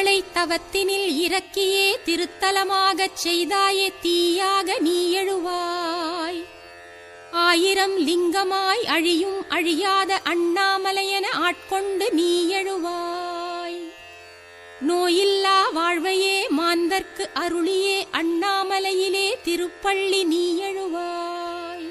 ரிஷிகளை தவத்தினில் இறக்கியே திருத்தலமாகச் செய்தாயே தீயாக நீ எழுவாய் ஆயிரம் லிங்கமாய் அழியும் அழியாத அண்ணாமலையென ஆட்கொண்டு நீ எழுவாய் நோயில்லா வாழ்வையே மாந்தர்க்கு அருளியே அண்ணாமலையிலே திருப்பள்ளி நீ எழுவாய்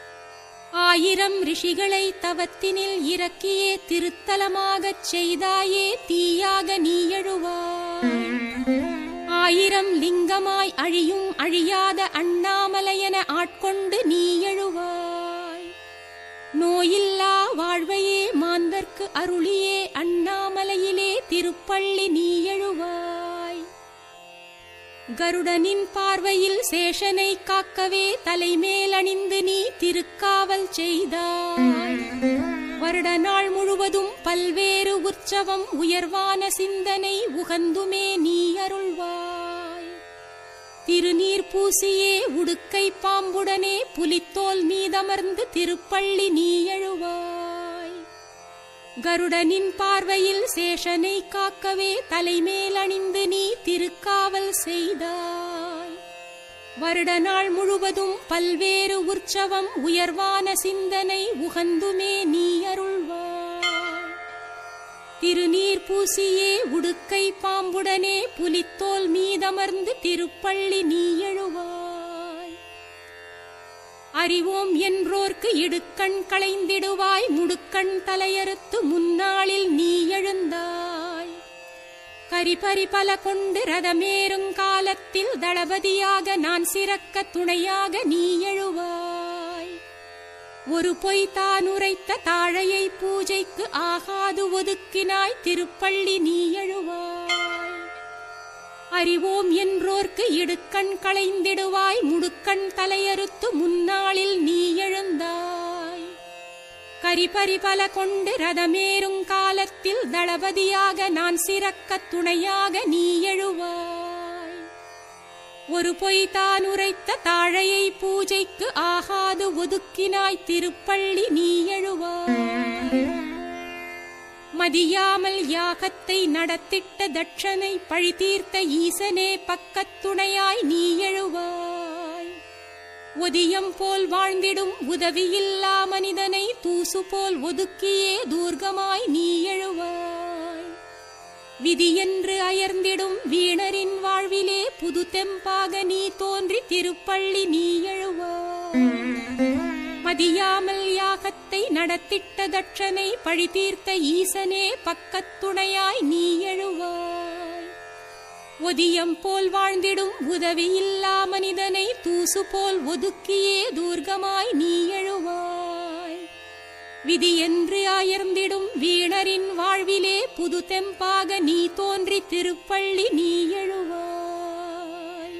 ஆயிரம் ரிஷிகளை தவத்தினில் இறக்கியே திருத்தலமாகச் செய்தாயே தீயாக நீ எழுவாய் ஆயிரம் லிங்கமாய் அழியும் அழியாத அண்ணாமலையென ஆட்கொண்டு நீ எழுவாய் நோயில்லா வாழ்வையே மாந்தர்க்கு அருளியே அண்ணாமலையிலே திருப்பள்ளி நீ எழுவாய் கருடனின் பார்வையில் சேஷனை காக்கவே தலைமேல் அணிந்து நீ திருக்காவல் செய்தாய் வருட நாள் முழுவதும் பல்வேறு உற்சவம் உயர்வான சிந்தனை உகந்துமே நீ அருள்வாய் திருநீர் பூசியே உடுக்கை பாம்புடனே புலித்தோல் மீதமர்ந்து திருப்பள்ளி நீ எழுவாய் கருடனின் பார்வையில் சேஷனை காக்கவே தலைமேல் அணிந்து நீ திருக்காவல் செய்தாய் வருட நாள் முழுவதும் பல்வேறு உற்சவம் உயர்வான சிந்தனை உகந்துமே நீ அருள்வாய் திருநீர் பூசியே உடுக்கை பாம்புடனே புலித்தோல் மீதமர்ந்து திருப்பள்ளி நீ எழுவாய் அறிவோம் என்றோர்க்கு இடுக்கண் களைந்திடுவாய் முடுக்கண் தலையறுத்து முன்னாளில் நீ எழுந்தாய் கரிபரி பல கொண்டு ரதமேறுங் காலத்தில் தளபதியாக நான் சிறக்க துணையாக நீ எழுவாய் ஒரு பொய் தான் உரைத்த தாழையை பூஜைக்கு ஆகாது ஒதுக்கினாய் திருப்பள்ளி நீ எழுவாய் அறிவோம் என்றோர்க்கு இடுக்கண் களைந்திடுவாய் முடுக்கண் தலையறுத்து முன்னாளில் நீ எழுந்தாய் கரிபரி பல கொண்டு ரதமேறுங் காலத்தில் தளபதியாக நான் சிறக்க துணையாக நீ எழுவாய் ஒரு பொய் தான் உரைத்த தாழையை பூஜைக்கு ஆகாது ஒதுக்கினாய் திருப்பள்ளி நீ எழுவாய் மதியாமல் யாகத்தை நடத்திட்ட தட்சனை பழி தீர்த்த ஈசனே பக்கத்துணையாய் நீ எழுவாய் ஒதியம் போல் வாழ்ந்திடும் உதவியில்லா மனிதனை தூசு போல் ஒதுக்கியே தூர்கமாய் நீ எழுவாய் விதியென்று அயர்ந்திடும் வீணரின் வாழ்விலே புது தெம்பாக நீ தோன்றி திருப்பள்ளி நீ எழுவாய் மதியாமல் யாகத்தை நடத்திட்ட தட்சனை பழி தீர்த்த ஈசனே பக்கத்துணையாய் நீ எழுவாய் ஒதியம் போல் வாழ்ந்திடும் உதவியில்லா மனிதனை தூசு போல் ஒதுக்கியே தூர்கமாய் நீ எழுவாய் விதியென்று அயர்ந்திடும் வீணரின் வாழ்விலே புது தெம்பாக நீ தோன்றி திருப்பள்ளி நீ எழுவாய்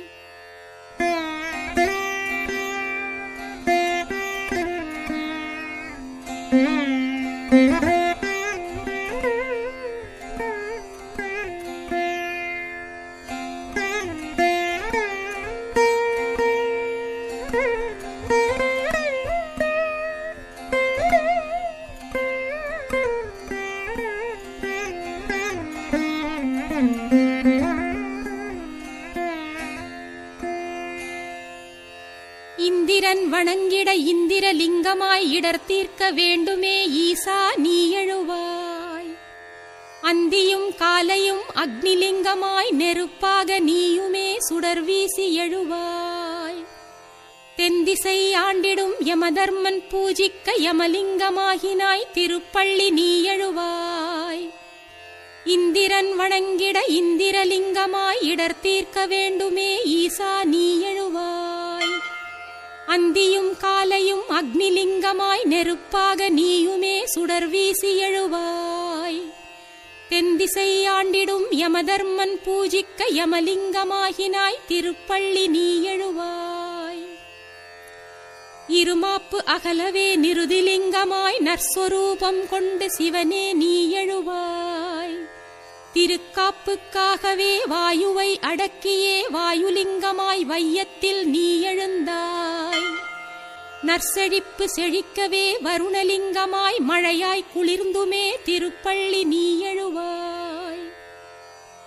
இந்திரன் வணங்கிட இந்திரலிங்கமாய் இடர் தீர்க்க வேண்டுமே ஈசா நீ எழுவாய் அந்தியும் காலையும் அக்னிலிங்கமாய் நெருப்பாக நீயுமே சுடர் வீசி எழுவாய் தென்திசை ஆண்டிடும் யமதர்மன் பூஜிக்க யமலிங்கமாகினாய் திருப்பள்ளி நீ எழுவாய் இந்திரன் வணங்கிட இந்திரலிங்கமாய் இடர் தீர்க்க வேண்டுமே ஈசா நீ எழுவாய் அந்தியும் காலையும் அக்னிலிங்கமாய் நெருப்பாக நீயுமே சுடர் வீசி எழுவாய் தென்திசை ஆண்டிடும் யமதர்மன் பூஜிக்க யமலிங்கமாகினாய் திருப்பள்ளி நீ எழுவாய் இருமாப்பு அகலவே நிருதிலிங்கமாய் நற்ஸ்வரூபம் கொண்டு சிவனே நீ எழுவாய் திருக்காப்புக்காகவே வாயுவை அடக்கியே வாயுலிங்கமாய் வையத்தில் நீ எழுந்தாய் நற்செழிப்பு செழிக்கவே வருணலிங்கமாய் மழையாய் குளிர்ந்துமே திருப்பள்ளி நீ எழுவாய்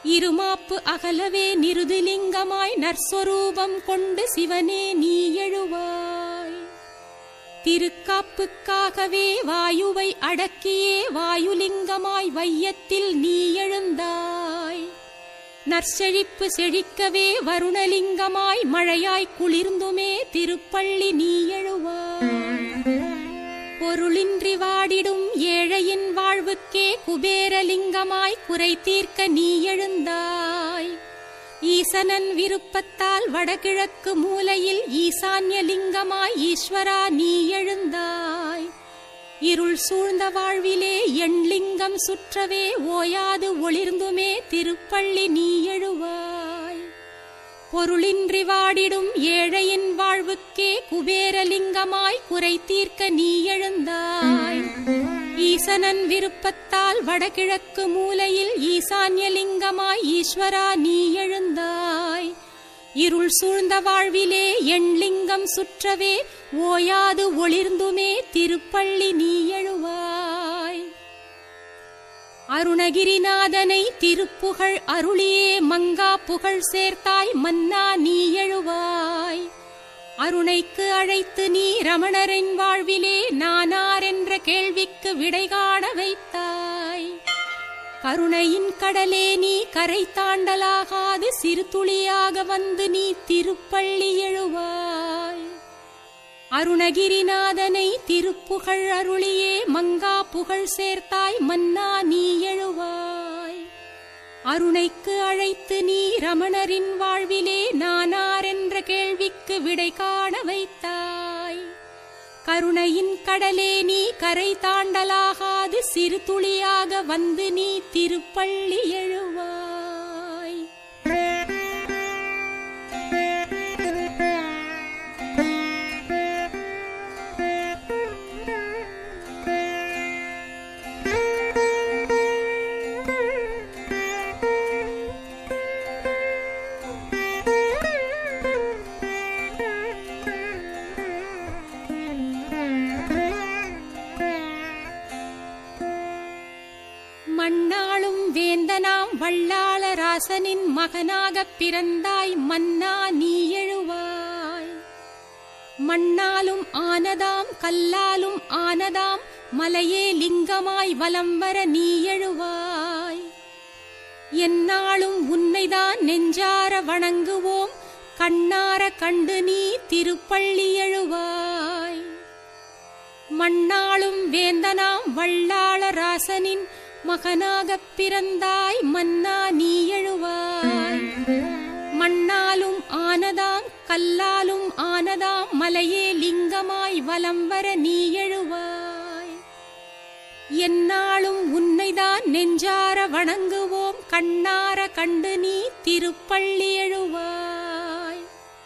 இருமாப்பு அகலவே நிருதிலிங்கமாய் நற்ஸ்வரூபம் கொண்டு சிவனே நீ எழுவாய் திருக்காப்புக்காகவே வாயுவை அடக்கியே வாயுலிங்கமாய் வையத்தில் நீ எழுந்தாய் நற்செழிப்பு செழிக்கவே வருணலிங்கமாய் மழையாய் குளிர்ந்துமே திருப்பள்ளி நீ எழுவாய் பொருளின்றி வாடிடும் ஏழையின் வாழ்வுக்கே குபேரலிங்கமாய் குறை தீர்க்க நீ எழுந்தாய் ஈசனன் விருப்பத்தால் வடகிழக்கு மூலையில் ஈசான்ய லிங்கமாய் ஈஸ்வரா நீ எழுந்தாய் இருள் சூழ்ந்த வாழ்விலே எண்லிங்கம் சுற்றவே ஓயாது ஒளிர்ந்துமே திருப்பள்ளி நீ எழுவாய் பொருளின்றி வாடிடும் ஏழையின் வாழ்வுக்கே குபேரலிங்கமாய் குறை தீர்க்க நீ எழுந்தாய் ஈசனன் விருப்பத்தால் வடகிழக்கு மூலையில் ஈசான்யலிங்கமாய் ஈஸ்வரா நீ எழுந்தாய் இருள் சூழ்ந்த வாழ்விலே எண்லிங்கம் சுற்றவே ஓயாது ஒளிர்ந்துமே திருப்பள்ளி நீ எழுவாய் அருணகிரிநாதனை திருப்புகழ் அருளியே மங்கா புகழ் சேர்த்தாய் மன்னா நீ எழுவாய் அருணைக்கு அழைத்து நீ ரமணரின் வாழ்விலே நானார் என்ற கேள்விக்கு விடை காண வைத்தாய் கருணையின் கடலே நீ கரை தாண்டலாகாது சிறு துளியாக வந்து நீ திருப்பள்ளி எழுவாய் அருணகிரிநாதனை திருப்புகழ் அருளியே மங்கா புகழ் சேர்த்தாய் மன்னா நீ எழுவாய் அருணைக்கு அழைத்து நீ ரமணரின் வாழ்விலே நானார் என்ற கேள்விக்கு விடை காண வைத்தாய் கருணையின் கடலே நீ கரை தாண்டலாகாது சிறு துளியாக வந்து நீ திருப்பள்ளி எழுவாய் மண்ணாளும் வேந்தனாம் வள்ளாளராசனின் மகனாகப் பிறந்தாய் மன்னா நீ எழுவாய் மண்ணாலும் ஆனதாம் கல்லாலும் ஆனதாம் மலையே லிங்கமாய் வலம் வர நீ எழுவாய் என்னாலும் உன்னைதான் நெஞ்சார வணங்குவோம் கண்ணார கண்டு நீ திருப்பள்ளி எழுவாய் மண்ணாளும் வேந்தனாம் வள்ளாளராசனின் மகனாகப் பிறந்தாய் மன்னா நீ எழுவாய் மண்ணாலும் ஆனதாம் கல்லாலும் ஆனதாம் மலையே லிங்கமாய் வலம் வர நீ எழுவாய் என்னாலும் உன்னைதான் நெஞ்சார வணங்குவோம் கண்ணார கண்டு நீ திருப்பள்ளி எழுவாய்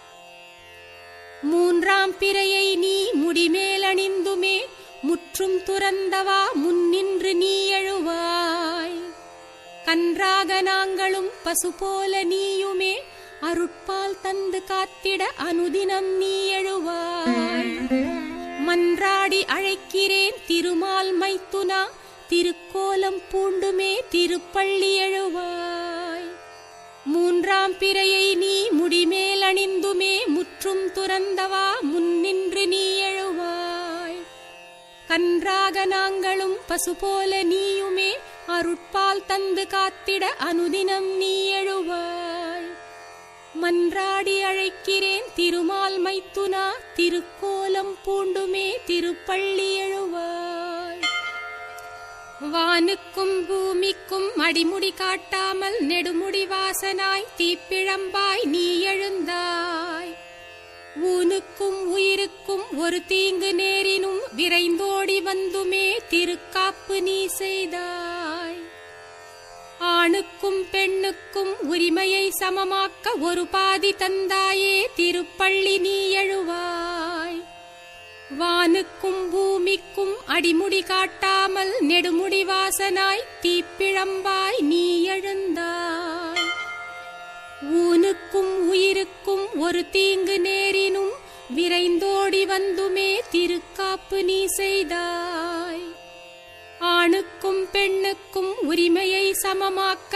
மூன்றாம் பிறையை நீ முடிமேல் அணிந்துமே முற்றும் துறந்தவா முன்னின்று நீ எழுவாய் கன்றாக நாங்களும் பசு போல நீயுமே அருட்பால் தந்து காத்திட அனுதினம் நீ எழுவாய் மன்றாடி அழைக்கிறேன் திருமால் மைத்துனா திருக்கோலம் பூண்டுமே திருப்பள்ளி எழுவாய் மூன்றாம் பிறையை நீ முடிமேல் அணிந்துமே முற்றும் துறந்தவா முன்னின்று நீ எழுவாய் கன்றாக நாங்களும் பசு போல நீயுமே அருட்பால் தந்து காத்திட அனுதினம் நீ எழுவாய் மன்றாடி அழைக்கிறேன் திருமால் மைத்துனா திருக்கோலம் பூண்டுமே திருப்பள்ளி எழுவாய் வானுக்கும் பூமிக்கும் அடிமுடி காட்டாமல் நெடுமுடி வாசனாய் தீப்பிழம்பாய் நீ எழுந்தாய் ஊனுக்கும் உயிருக்கும் ஒரு தீங்கு நேரினும் விரைந்தோடி வந்துமே திருக்காப்பு நீ செய்தாய் ஆணுக்கும் பெண்ணுக்கும் உரிமையை சமமாக்க ஒரு பாதி தந்தாயே திருப்பள்ளி நீ எழுவாய் வானுக்கும் பூமிக்கும் அடிமுடி காட்டாமல் நெடுமுடி வாசனாய் தீப்பிழம்பாய் நீ எழுந்தாய் ஊனுக்கும் உயிருக்கும் ஒரு தீங்கு நேரினும் விரைந்தோடி வந்துமே திருக்காப்பு நீ செய்தாய் ஆணுக்கும் பெண்ணுக்கும் உரிமையை சமமாக்க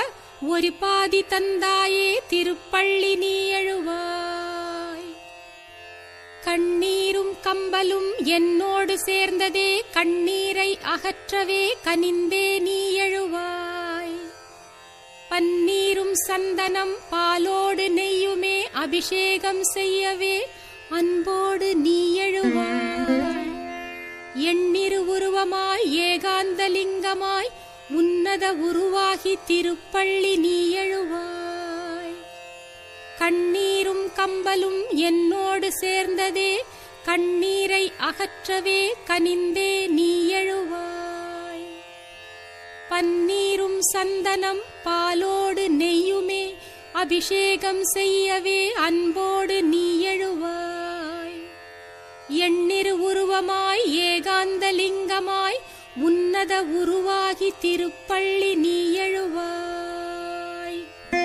ஒரு பாதி தந்தாயே திருப்பள்ளி நீ எழுவாய் கண்ணீரும் கம்பலும் என்னோடு சேர்ந்ததே கண்ணீரை அகற்றவே கனிந்தே நீ எழுவாய் பன்னீரும் சந்தனம் பாலோடு நெய்யுமே அபிஷேகம் செய்யவே அன்போடு நீ எழுவாய் எண்ணிரு உருவமாய் ஏகாந்தலிங்கமாய் உன்னத உருவாகி திருப்பள்ளி நீ எழுவாய் கண்ணீரும் கம்பலும் என்னோடு சேர்ந்ததே கண்ணீரை அகற்றவே கனிந்தே நீ எழுவாய் பன்னீரும் சந்தனம் பாலோடு நெய்யுமே அபிஷேகம் செய்யவே அன்போடு நீ எழுவாய் எண்ணிரு உருவமாய் ஏகாந்தலிங்கமாய் உன்னத உருவாகி திருப்பள்ளி நீ எழுவாய்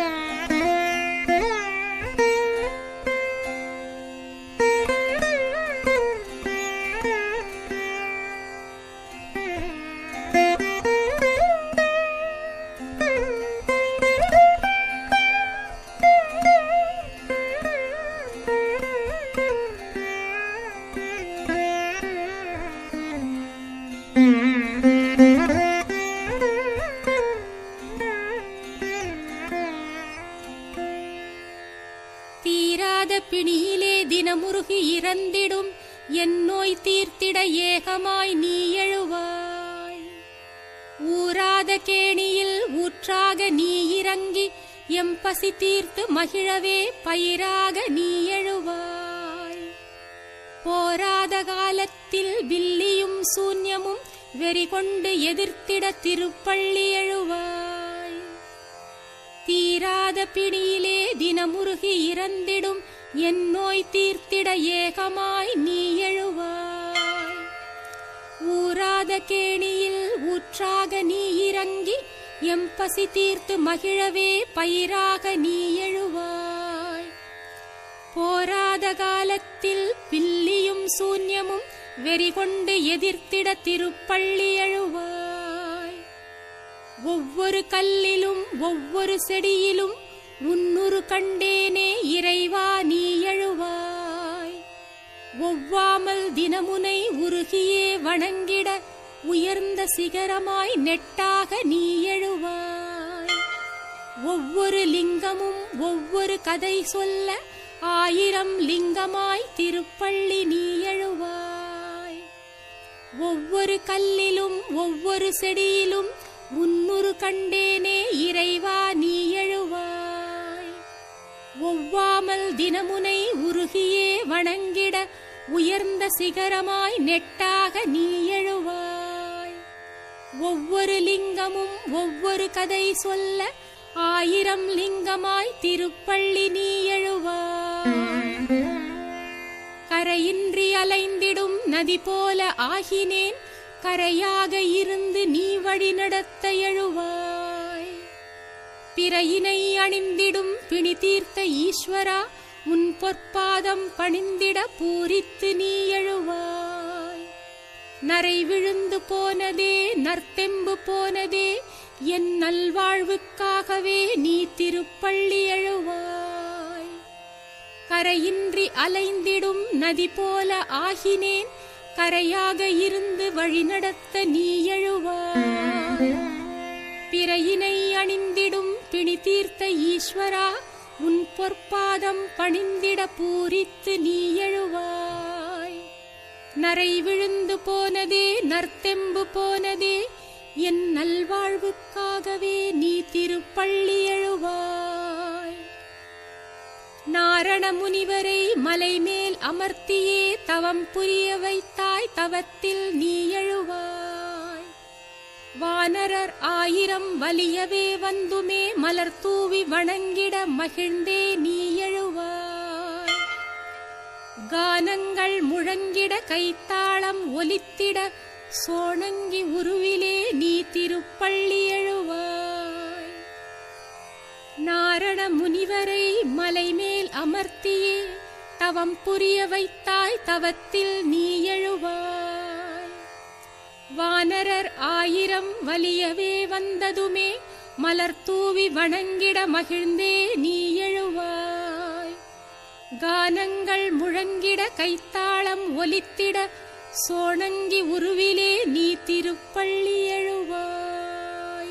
தீராத பிணியிலே தினமுருகி இறந்திடும் என் நோய் தீர்த்திட ஏகமாய் நீ எழுவாய் ஊராத கேணியில் ஊற்றாக நீ இறங்கி எம் பசி தீர்த்து மகிழவே பயிராக நீ எழுவாய் போராத காலத்தில் வில்லியும் சூன்யமும் வெறி கொண்டு எதிர்த்திட திருப்பள்ளி எழுவாய் தீராத பிணியிலே தினமுருகி இறந்திடும் என் நோய் தீர்த்திட ஏகமாய் நீ எழுவாய் ஊராத கேணியில் ஊற்றாக நீ இறங்கி எம் பசி தீர்த்து மகிழவே பயிராக நீ எழுவாய் போராத காலத்தில் பில்லியும் சூன்யமும் வெறி கொண்டு எதிர்த்திட திருப்பள்ளி எழுவாய் ஒவ்வொரு கல்லிலும் ஒவ்வொரு செடியிலும் உன்னுரு கண்டேனே இறைவா நீ எழுவாய் ஒவ்வாமல் தினமுனை உருகியே வணங்கிட உயர்ந்த சிகரமாய் நெட்டாக நீ எழுவாய் ஒவ்வொரு லிங்கமும் ஒவ்வொரு கதை சொல்ல ஆயிரம் லிங்கமாய் திருப்பள்ளி நீ எழுவாய் ஒவ்வொரு கல்லிலும் ஒவ்வொரு செடியிலும் உன்னுரு கண்டேனே இறைவா நீ எழுவாய் ஒவ்வாமல் தினமுனை உருகியே வணங்கிட உயர்ந்த சிகரமாய் நெட்டாக நீ எழுவாய் ஒவ்வொரு லிங்கமும் ஒவ்வொரு கதை சொல்ல ஆயிரம் லிங்கமாய் திருப்பள்ளி நீ எழுவாய் கரையின்றி அலைந்திடும் நதி போல ஆகினேன் கரையாக இருந்து நீ வழி நடத்த எழுவாய் பிறையினை அணிந்திடும் பிணி தீர்த்த ஈஸ்வரா உன் பொற்பாதம் பணிந்திட பூரித்து நீ எழுவாய் நரை விழுந்து போனதே நற்தெம்பு போனதே என் நல்வாழ்வுக்காகவே நீ திருப்பள்ளி எழுவாய் கரையின்றி அலைந்திடும் நதி போல ஆகினேன் கரையாக இருந்து வழிநடத்த நீ எழுவாய் பிறையினை அணிந்திடும் பிணி தீர்த்த ஈஸ்வரா உன் பொற்பாதம் பணிந்திட பூரித்து நீ எழுவாய் நரை விழுந்து போனதே நற்தெம்பு போனதே என் நல்வாழ்வுக்காகவே நீ திருப்பள்ளி எழுவாய் நாரண முனிவரை மலை மேல் அமர்த்தியே தவம் புரிய வைத்தாய் தவத்தில் நீ எழுவாய் வானரர் ஆயிரம் வலியவே வந்துமே மலர் தூவி வணங்கிட மகிழ்ந்தே நீ எழுவாய் கானங்கள் முழங்கிட கைத்தாளம் ஒலித்திட சோணங்கி உருவிலே நீ திருப்பள்ளி எழுவாய் நாரண முனிவரை மலை மேல் அமர்த்தியே தவம் புரிய வைத்தாய் தவத்தில் நீ எழுவாய் வானரர் ஆயிரம் வலியவே வந்ததுமே மலர் தூவி வணங்கிட மகிழ்ந்தே நீ எழுவாய் கானங்கள் முழங்கிட கைத்தாளம் ஒலித்திட சோணங்கி உருவிலே நீ திருப்பள்ளி எழுவாய்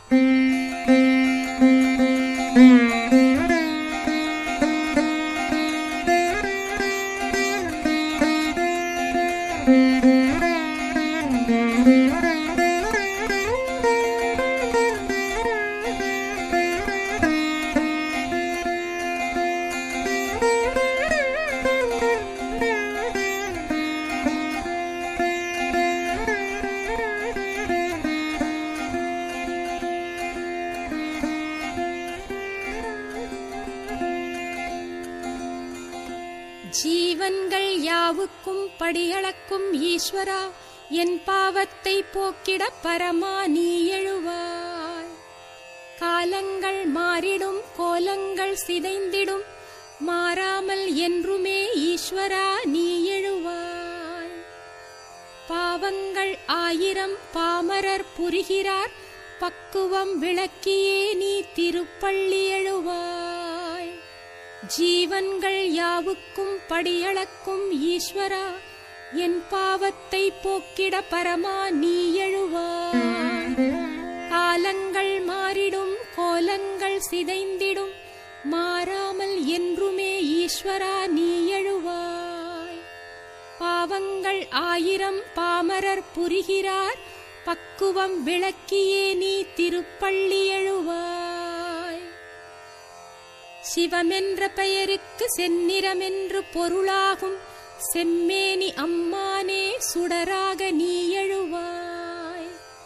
ஜீவன்கள் யாவுக்கும் படியளக்கும் ஈஸ்வரா என் பாவத்தை போக்கிட பரமா நீ எழுவாய் காலங்கள் மாறிடும் கோலங்கள் சிதைந்திடும் மாறாமல் என்றுமே ஈஸ்வரா நீ எழுவாய் பாவங்கள் ஆயிரம் பாமரர் புரிகிறார் பக்குவம் விளக்கியே நீ திருப்பள்ளி எழுவாய் ஜீவன்கள் யாவுக்கும் படியளக்கும் ஈஸ்வரா என் பாவத்தை போக்கிட பரமா நீ எழுவாய் காலங்கள் மாறிடும் கோலங்கள் சிதைந்திடும் மாறாமல் என்றுமே ஈஸ்வரா நீ எழுவாய் பாவங்கள் ஆயிரம் பாமரர் புரிகிறார் பக்குவம் விளக்கியே நீ திருப்பள்ளி எழுவாய் சிவமென்ற பெயருக்கு செந்நிறமென்று பொருளாகும் செம்மேனி அம்மானே சுடராக நீ எழுவாய்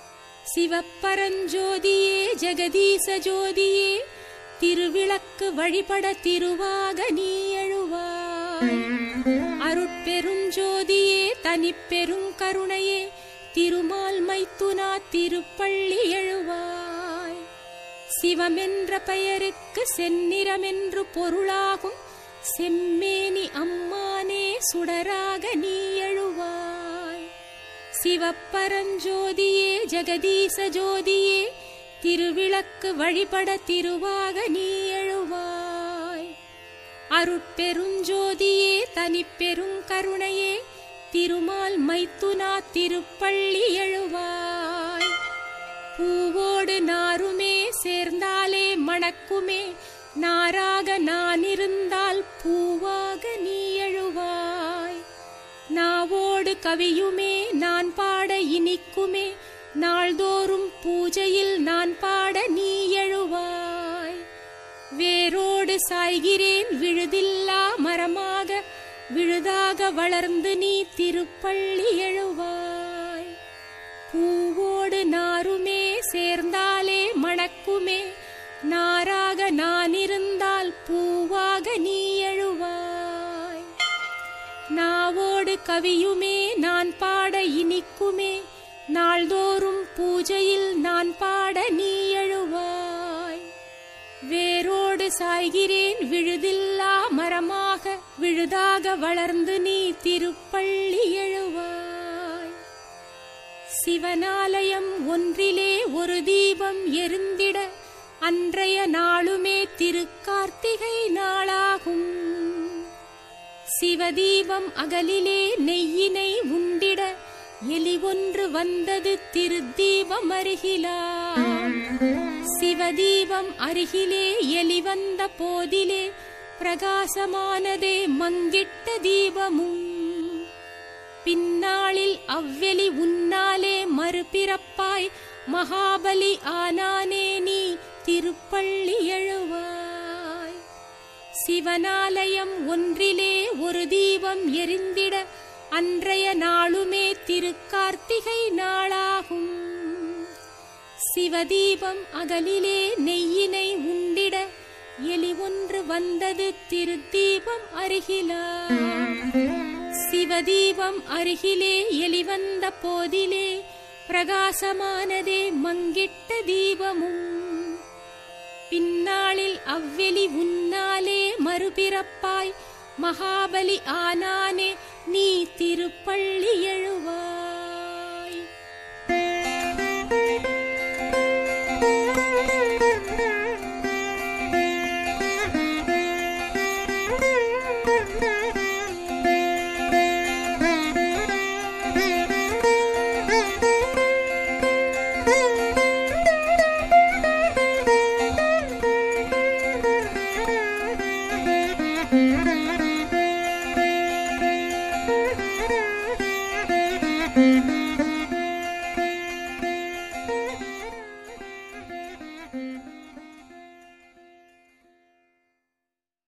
சிவப்பரஞ்சோதியே ஜெகதீச ஜோதியே திருவிளக்கு வழிபட திருவாக நீ எழுவாய் அருட்பெருஞ்சோதியே தனிப்பெருங்கருணையே திருமால் மைத்துனா திருப்பள்ளி எழுவாய் சிவமென்ற பெயருக்கு செந்நிறமென்று பொருளாகும் செம்மேனி அம்மானே சுடராக நீ எழுவாய் சிவப்பரஞ்சோதியே ஜெகதீச ஜோதியே திருவிளக்கு வழிபட திருவாக நீ எழுவாய் அருட்பெருஞ்சோதியே தனிப்பெருங்கருணையே திருமால் மைத்துனா திருப்பள்ளி எழுவாய் பூவோடு நாருமே சேர்ந்தாலே மணக்குமே நாராக நான் இருந்தால் பூவாக நீ எழுவாய் நாவோடு கவியுமே நான் பாட இனிக்குமே நாள்தோறும் பூஜையில் நான் பாட நீ எழுவாய் வேரோடு சாய்கிறேன் விழுதில்லா மரமாக விழுதாக வளர்ந்து நீ திருப்பள்ளி எழுவாய் பூவோடு நாருமே சேர்ந்தாலே மணக்குமே நாராக நான் இருந்தால் பூவாக நீ எழுவாய் நாவோடு கவியுமே நான் பாட இனிக்குமே நாள்தோறும் பூஜையில் நான் பாட நீ எழுவாய் வேரோடு சாய்கிறேன் விழுதில்லா மரமாக விழுதாக வளர்ந்து நீ திருப்பள்ளி எழுவாய் சிவனாலயம் ஒன்றிலே ஒரு தீபம் எரிந்திட அன்றைய நாளுமே திருக்கார்த்திகை நாளாகும் சிவதீபம் அகலிலே நெய்யினை உண்டிட எலி ஒன்று வந்தது திருத்தீபம் அருகிலாம் சிவதீபம் அருகிலே எலி வந்த போதிலே பிரகாசமானதே மங்கிட்ட தீபமும் பின்னாளில் அவ்வெளி உன்னாலே மறுபிறப்பாய் மகாபலி ஆனானே நீ திருப்பள்ளி எழுவாய் சிவனாலயம் ஒன்றிலே ஒரு தீபம் எரிந்திட அன்றைய நாளுமே திருக்கார்த்திகை நாளாகும் சிவதீபம் அகலிலே நெய்யினை உண்டிட எலி ஒன்று வந்தது திருத்தீபம் அருகிலா சிவதீபம் அருகிலே எலி வந்த போதிலே பிரகாசமானதே மங்கிட்ட தீபமும் பின்னாளில் அவ்வெளி உன்னாலே மறுபிறப்பாய் மகாபலி ஆனானே நீ திருப்பள்ளி எழுவாய் ஆ